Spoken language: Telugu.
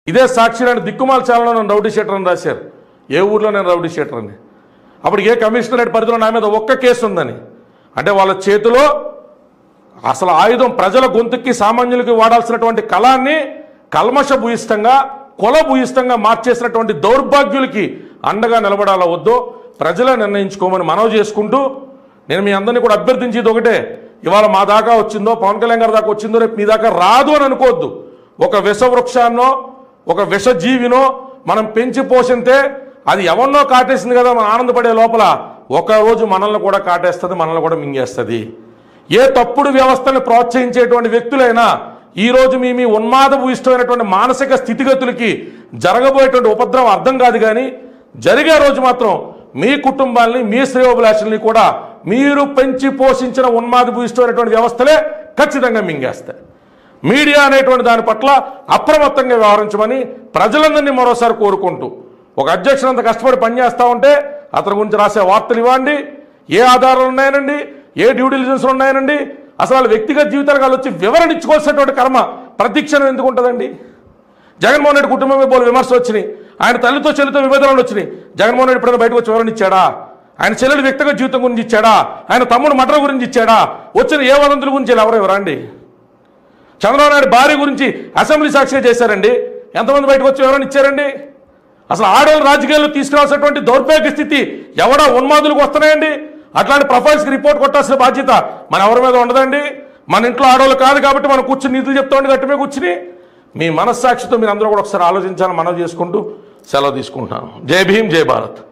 ఇదే సాక్షి లాంటి దిక్కుమాల ఛానల్లో నన్ను రౌడీ షీటర్ అని రాశారు ఏ ఊర్లో నేను రౌడీ షీటర్ అని అప్పుడు ఏ కమిషనరేట్ పరిధిలో నా మీద ఒక్క కేసు ఉందని అంటే వాళ్ళ చేతిలో అసలు ఆయుధం ప్రజల గొంతుకి సామాన్యులకి వాడాల్సినటువంటి కళాన్ని కల్మష భూయిష్టంగా కుల భూయిష్టంగా మార్చేసినటువంటి దౌర్భాగ్యులకి అండగా నిలబడాలా వద్దో ప్రజలే నిర్ణయించుకోమని మనవి చేసుకుంటూ నేను మీ అందరినీ కూడా అభ్యర్థించేది ఒకటే ఇవాళ మా దాకా వచ్చిందో పవన్ కళ్యాణ్ గారి దాకా వచ్చిందో రేపు మీ దాకా రాదు అని అనుకోవద్దు ఒక విష వృక్షాన్నో ఒక విష జీవినో మనం పెంచి పోషితే అది ఎవరినో కాటేసింది కదా మనం ఆనందపడే లోపల ఒక రోజు మనల్ని కూడా కాటేస్తుంది మనల్ని కూడా మింగేస్తుంది ఏ తప్పుడు వ్యవస్థని ప్రోత్సహించేటువంటి వ్యక్తులైనా ఈ రోజు మీ మీ ఉన్మాదపు ఇష్టమైనటువంటి మానసిక స్థితిగతులకి జరగబోయేటువంటి ఉపద్రవం అర్థం కాదు కానీ జరిగే రోజు మాత్రం మీ కుటుంబాల్ని మీ శ్రేయోభిలాషుల్ని కూడా మీరు పెంచి పోషించిన ఉన్మాదపు ఇష్టమైనటువంటి వ్యవస్థలే ఖచ్చితంగా మింగేస్తాయి మీడియా అనేటువంటి దాని పట్ల అప్రమత్తంగా వ్యవహరించమని ప్రజలందరినీ మరోసారి కోరుకుంటూ ఒక అధ్యక్షుడు అంత కష్టపడి పనిచేస్తా ఉంటే అతని గురించి రాసే వార్తలు ఇవ్వండి ఏ ఆధారాలు ఉన్నాయనండి ఏ డ్యూ డిలిజెన్స్ ఉన్నాయనండి అసలు వాళ్ళ వ్యక్తిగత జీవితాలు వాళ్ళు వచ్చి వివరణ ఇచ్చుకోవాల్సినటువంటి కర్మ ప్రతిక్షణం ఎందుకు ఉంటుందండి జగన్మోహన్ రెడ్డి కుటుంబం మీద పోలు విమర్శలు వచ్చినాయి ఆయన తల్లితో చెల్లితో విభేదనలు వచ్చినాయి జగన్మోహన్ రెడ్డి ఇప్పుడు బయటకు వచ్చి వివరణ ఇచ్చాడా ఆయన చెల్లెలు వ్యక్తిగత జీవితం గురించి ఇచ్చాడా ఆయన తమ్ముడు మటర్ గురించి ఇచ్చాడా వచ్చిన ఏ వదంతుల గురించి ఇలా ఎవరు ఎవరండి చంద్రబాబు నాయుడు భార్య గురించి అసెంబ్లీ సాక్షిగా చేశారండి ఎంతమంది బయటకు వచ్చి వివరణ ఇచ్చారండి అసలు ఆడవాళ్ళు రాజకీయాల్లో తీసుకురావాల్సినటువంటి దౌర్భాగ్య స్థితి ఎవడా ఉన్మాదులకు వస్తున్నాయండి అట్లాంటి ప్రొఫైల్స్కి రిపోర్ట్ కొట్టాల్సిన బాధ్యత మన ఎవరి మీద ఉండదండి మన ఇంట్లో ఆడవాళ్ళు కాదు కాబట్టి మనం కూర్చుని నీతులు చెప్తామండి గట్టి మీద కూర్చుని మీ మనస్సాక్షితో మీరు అందరూ కూడా ఒకసారి ఆలోచించాలని మనవి చేసుకుంటూ సెలవు తీసుకుంటున్నాను జై భీమ్ జై భారత్